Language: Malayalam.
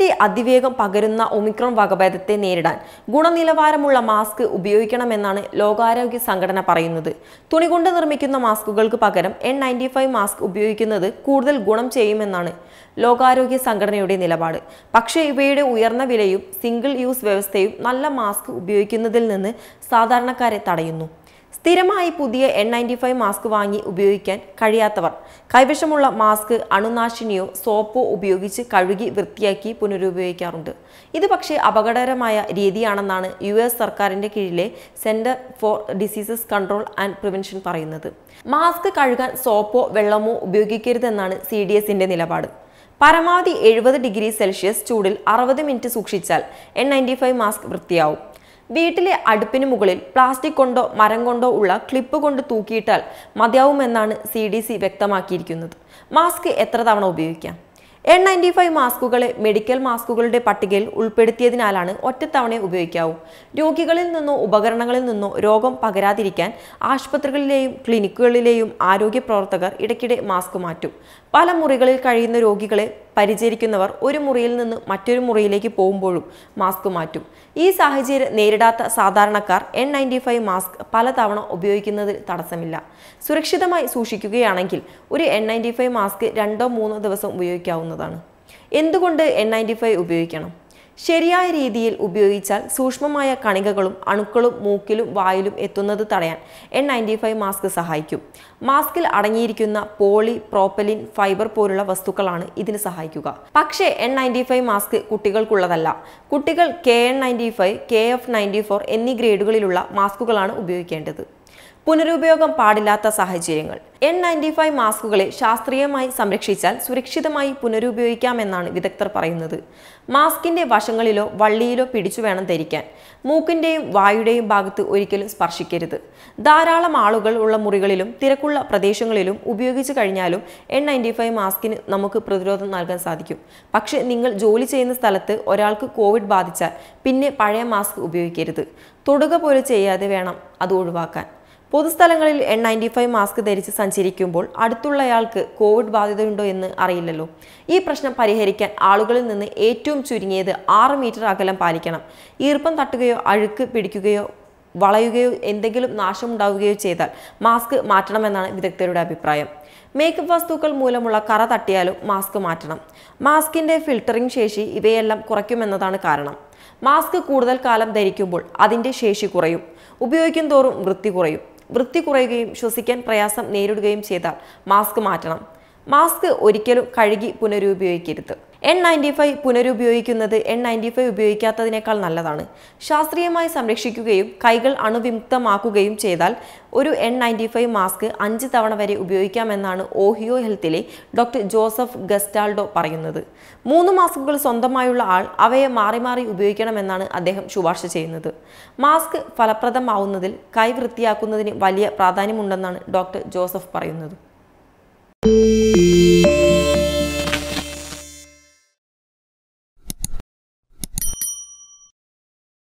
കോവിഡിന്റെ അതിവേഗം പകരുന്ന ഒമിക്രോൺ വകഭേദത്തെ നേരിടാൻ ഗുണനിലവാരമുള്ള മാസ്ക് ഉപയോഗിക്കണമെന്നാണ് ലോകാരോഗ്യ സംഘടന പറയുന്നത് തുണി കൊണ്ട് നിർമ്മിക്കുന്ന മാസ്കുകൾക്ക് പകരം എൻ നയൻറ്റി ഫൈവ് മാസ്ക് ഉപയോഗിക്കുന്നത് കൂടുതൽ ഗുണം ചെയ്യുമെന്നാണ് ലോകാരോഗ്യ സംഘടനയുടെ നിലപാട് പക്ഷേ ഇവയുടെ ഉയർന്ന വിലയും സിംഗിൾ യൂസ് വ്യവസ്ഥയും നല്ല മാസ്ക് ഉപയോഗിക്കുന്നതിൽ നിന്ന് സാധാരണക്കാരെ തടയുന്നു സ്ഥിരമായി പുതിയ എൻ നയൻറ്റി ഫൈവ് മാസ്ക് വാങ്ങി ഉപയോഗിക്കാൻ കഴിയാത്തവർ കൈവശമുള്ള മാസ്ക് അണുനാശിനിയോ സോപ്പോ ഉപയോഗിച്ച് കഴുകി വൃത്തിയാക്കി പുനരുപയോഗിക്കാറുണ്ട് ഇത് പക്ഷേ അപകടകരമായ രീതിയാണെന്നാണ് യു എസ് സർക്കാരിൻ്റെ കീഴിലെ centre for diseases control and prevention പറയുന്നത് മാസ്ക് കഴുകാൻ സോപ്പോ വെള്ളമോ ഉപയോഗിക്കരുതെന്നാണ് സി ഡി എസിൻ്റെ നിലപാട് പരമാവധി എഴുപത് ഡിഗ്രി സെൽഷ്യസ് ചൂടിൽ അറുപത് മിനിറ്റ് സൂക്ഷിച്ചാൽ എൻ നയൻറ്റി ഫൈവ് മാസ്ക് വൃത്തിയാവും വീട്ടിലെ അടുപ്പിന് മുകളിൽ പ്ലാസ്റ്റിക് കൊണ്ടോ മരം കൊണ്ടോ ഉള്ള ക്ലിപ്പ് കൊണ്ട് തൂക്കിയിട്ടാൽ മതിയാവുമെന്നാണ് സി ഡി സി വ്യക്തമാക്കിയിരിക്കുന്നത് മാസ്ക് എത്ര തവണ ഉപയോഗിക്കാം എൻ നയൻറ്റി ഫൈവ് മാസ്കുകളെ മെഡിക്കൽ മാസ്കുകളുടെ പട്ടികയിൽ ഉൾപ്പെടുത്തിയതിനാലാണ് ഒറ്റത്തവണ ഉപയോഗിക്കാവൂ രോഗികളിൽ നിന്നോ ഉപകരണങ്ങളിൽ നിന്നോ രോഗം പകരാതിരിക്കാൻ ആശുപത്രികളിലെയും ക്ലിനിക്കുകളിലെയും ആരോഗ്യ പ്രവർത്തകർ ഇടയ്ക്കിടെ മാസ്ക് മാറ്റും പല മുറികളിൽ കഴിയുന്ന രോഗികളെ പരിചരിക്കുന്നവർ ഒരു മുറിയിൽ നിന്ന് മറ്റൊരു മുറിയിലേക്ക് പോകുമ്പോഴും മാസ്ക് മാറ്റും ഈ സാഹചര്യം നേരിടാത്ത സാധാരണക്കാർ എൻ നയൻറ്റി ഫൈവ് മാസ്ക് പലതവണ ഉപയോഗിക്കുന്നതിൽ തടസ്സമില്ല സുരക്ഷിതമായി സൂക്ഷിക്കുകയാണെങ്കിൽ ഒരു എൻ നയൻറ്റി ഫൈവ് മാസ്ക് രണ്ടോ മൂന്നോ ദിവസം ഉപയോഗിക്കാവുന്നതാണ് എന്തുകൊണ്ട് എൻ നയൻറ്റി ഫൈവ് ഉപയോഗിക്കണം ശരിയായ രീതിയിൽ ഉപയോഗിച്ചാൽ സൂക്ഷ്മമായ കണികകളും അണുക്കളും മൂക്കിലും വായിലും എത്തുന്നത് തടയാൻ എൻ നയൻറ്റി ഫൈവ് മാസ്ക് സഹായിക്കും മാസ്കിൽ അടങ്ങിയിരിക്കുന്ന പോളി പ്രോപ്പലിൻ ഫൈബർ പോലുള്ള വസ്തുക്കളാണ് ഇതിന് സഹായിക്കുക പക്ഷേ എൻ നയൻറ്റി ഫൈവ് മാസ്ക് കുട്ടികൾക്കുള്ളതല്ല കുട്ടികൾ K N ninety five K F ninety four എന്നീ ഗ്രേഡുകളിലുള്ള മാസ്കുകളാണ് ഉപയോഗിക്കേണ്ടത് പുനരുപയോഗം പാടില്ലാത്ത സാഹചര്യങ്ങൾ എൻ നയൻറ്റി ഫൈവ് മാസ്കുകളെ ശാസ്ത്രീയമായി സംരക്ഷിച്ചാൽ സുരക്ഷിതമായി പുനരുപയോഗിക്കാമെന്നാണ് വിദഗ്ധർ പറയുന്നത് മാസ്കിന്റെ വശങ്ങളിലോ വള്ളിയിലോ പിടിച്ചു വേണം ധരിക്കാൻ മൂക്കിന്റെയും വായുടെയും ഭാഗത്ത് ഒരിക്കലും സ്പർശിക്കരുത് ധാരാളം ആളുകൾ ഉള്ള മുറികളിലും തിരക്കുള്ള പ്രദേശങ്ങളിലും ഉപയോഗിച്ചു കഴിഞ്ഞാലും എൻ നയൻറ്റി ഫൈവ് മാസ്കിന് നമുക്ക് പ്രതിരോധം നൽകാൻ സാധിക്കും പക്ഷേ നിങ്ങൾ ജോലി ചെയ്യുന്ന സ്ഥലത്ത് ഒരാൾക്ക് കോവിഡ് ബാധിച്ചാൽ പിന്നെ പഴയ മാസ്ക് ഉപയോഗിക്കരുത് തൊടുക പോലും ചെയ്യാതെ വേണം അത് ഒഴിവാക്കാൻ പൊതുസ്ഥലങ്ങളിൽ എൻ നയൻറ്റി ഫൈവ് മാസ്ക് ധരിച്ച് സഞ്ചരിക്കുമ്പോൾ അടുത്തുള്ളയാൾക്ക് കോവിഡ് ബാധിതയുണ്ടോ എന്ന് അറിയില്ലല്ലോ ഈ പ്രശ്നം പരിഹരിക്കാൻ ആളുകളിൽ നിന്ന് ഏറ്റവും ചുരുങ്ങിയത് ആറ് മീറ്റർ അകലം പാലിക്കണം ഈർപ്പം തട്ടുകയോ അഴുക്ക് പിടിക്കുകയോ വളയുകയോ എന്തെങ്കിലും നാശമുണ്ടാവുകയോ ചെയ്താൽ മാസ്ക് മാറ്റണമെന്നാണ് വിദഗ്ധരുടെ അഭിപ്രായം മേക്കപ്പ് വസ്തുക്കൾ മൂലമുള്ള കറ തട്ടിയാലും മാസ്ക് മാറ്റണം മാസ്കിന്റെ ഫിൽട്ടറിംഗ് ശേഷി ഇവയെല്ലാം കുറയ്ക്കുമെന്നതാണ് കാരണം മാസ്ക് കൂടുതൽ കാലം ധരിക്കുമ്പോൾ അതിന്റെ ശേഷി കുറയും ഉപയോഗിക്കും തോറും വൃത്തി കുറയും വൃത്തി കുറയുകയും ശ്വസിക്കാൻ പ്രയാസം നേരിടുകയും ചെയ്താൽ മാസ്ക് മാറ്റണം മാസ്ക് ഒരിക്കലും കഴുകി പുനരുപയോഗിക്കരുത് എൻ നയൻറ്റി ഫൈവ് പുനരുപയോഗിക്കുന്നത് എൻ നയൻറ്റി ഫൈവ് ഉപയോഗിക്കാത്തതിനേക്കാൾ നല്ലതാണ് ശാസ്ത്രീയമായി സംരക്ഷിക്കുകയും കൈകൾ അണുവിമുക്തമാക്കുകയും ചെയ്താൽ ഒരു എൻ നയൻറ്റി ഫൈവ് മാസ്ക് അഞ്ച് തവണ വരെ ഉപയോഗിക്കാമെന്നാണ് Ohio health doctor Joseph Gastaldo പറയുന്നത് മൂന്ന് മാസ്കുകൾ സ്വന്തമായുള്ള ആൾ അവയെ മാറി മാറി ഉപയോഗിക്കണമെന്നാണ് അദ്ദേഹം ശുപാർശ ചെയ്യുന്നത് മാസ്ക് ഫലപ്രദമാവുന്നതിൽ കൈ വൃത്തിയാക്കുന്നതിന് വലിയ പ്രാധാന്യമുണ്ടെന്നാണ് ഡോക്ടർ ജോസഫ് പറയുന്നത്